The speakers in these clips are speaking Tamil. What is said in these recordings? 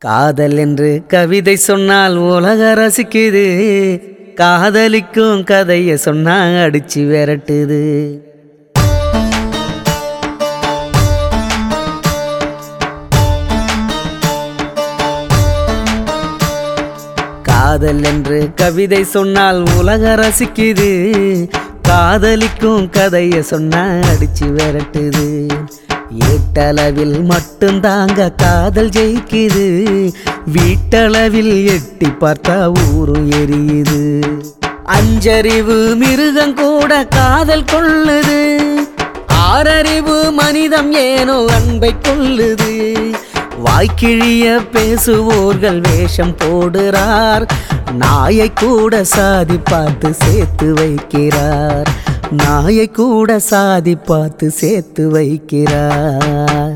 காதல் என்று கவிதை சொன்னால் உலக ரசிக்குது காதலிக்கும் கதைய சொன்னா அடிச்சு விரட்டுது காதல் என்று கவிதை சொன்னால் உலக ரசிக்குது காதலிக்கும் கதைய சொன்னா அடிச்சு விரட்டுது ஏட்டளவில் மட்டும்தாங்க காதல் ஜெயிக்குது வீட்டளவில் எட்டி பார்த்தா ஊரும் எரியுது அஞ்சறிவு மிருகம் கூட காதல் கொள்ளுது ஆறறிவு மனிதம் ஏனோ அன்பை கொள்ளுது வாய்க்கிழிய பேசுவோர்கள் வேஷம் போடுறார் நாயை கூட சாதி பார்த்து சேர்த்து வைக்கிறார் நாயை கூட சாதி பார்த்து சேர்த்து வைக்கிறார்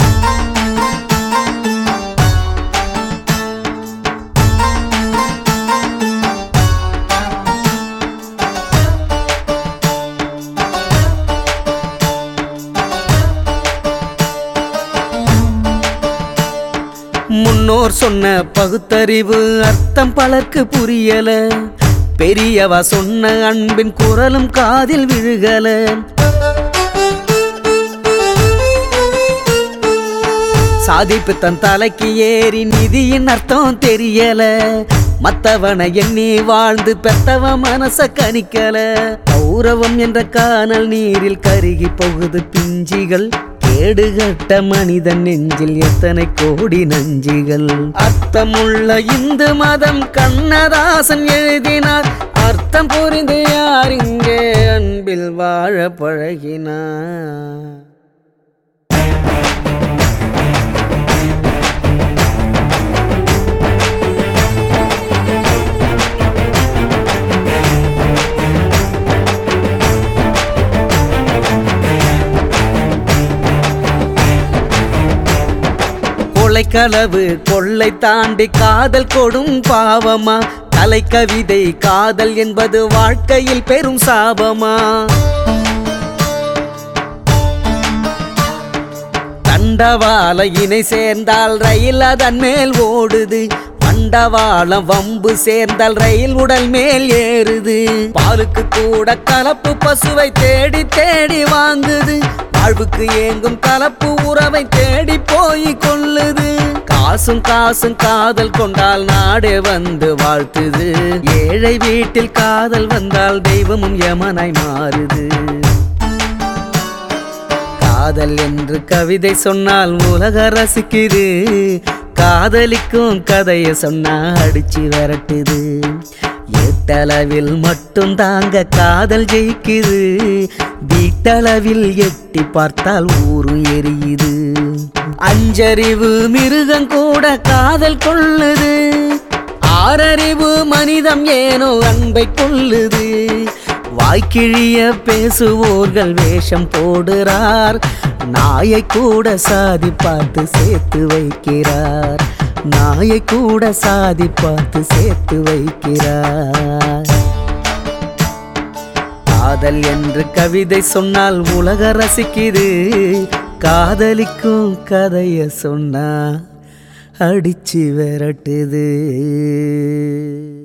முன்னோர் சொன்ன பகுத்தறிவு அர்த்தம் பலருக்கு புரியல பெரியவா சொன்ன அன்பின் குரலும் காதில் விழுகல சாதிப்பு தன் தலைக்கு ஏறி நிதியின் அர்த்தம் தெரியல மத்தவனை எண்ணி வாழ்ந்து பெத்தவ மனச கணிக்கல கௌரவம் என்ற காணல் நீரில் கருகி போகுது பிஞ்சிகள் கேடுகட்ட மனிதன் நெஞ்சில் எத்தனை கோடி நஞ்சிகள் அர்த்தமுள்ள இந்து மதம் கண்ணதாசன் எழுதினார் அர்த்தம் புரிந்து யார் இங்கே அன்பில் வாழ பழகினார் கொலைக்களவு கொள்ளை தாண்டி காதல் கொடும் பாவமா கலை கவிதை காதல் என்பது வாழ்க்கையில் பெரும் சாபமா தண்டவாள இணை சேர்ந்தால் ரயில் அதன் மேல் ஓடுது பண்டவாளம் வம்பு சேர்ந்தால் ரயில் உடல் மேல் ஏறுது பாலுக்கு கூட கலப்பு பசுவை தேடி தேடி வாங்குது வாழ்வுக்கு ஏங்கும் கலப்பு உறவை தேடி போய் கொள்ளுது காசும் காசும் காதல் கொண்டால் நாடே வந்து வாழ்த்துது ஏழை வீட்டில் காதல் வந்தால் தெய்வமும் யமனாய் மாறுது காதல் என்று கவிதை சொன்னால் உலக ரசிக்குது காதலிக்கும் கதைய சொன்னா அடிச்சு விரட்டுது எட்டளவில் மட்டும் தாங்க காதல் ஜெயிக்குது வீட்டளவில் எட்டி பார்த்தால் ஊரும் எரியுது அஞ்சறிவு மிருகம் கூட காதல் கொள்ளுது ஆறறிவு மனிதம் ஏனோ அன்பை கொள்ளுது வாய்க்கிழிய பேசுவோர்கள் வேஷம் போடுறார் நாயை கூட சாதி பார்த்து சேர்த்து வைக்கிறார் நாயை கூட சாதி பார்த்து சேர்த்து வைக்கிறார் காதல் என்று கவிதை சொன்னால் உலக ரசிக்குது காதலிக்கும் கதைய சொன்னா அடிச்சு விரட்டுது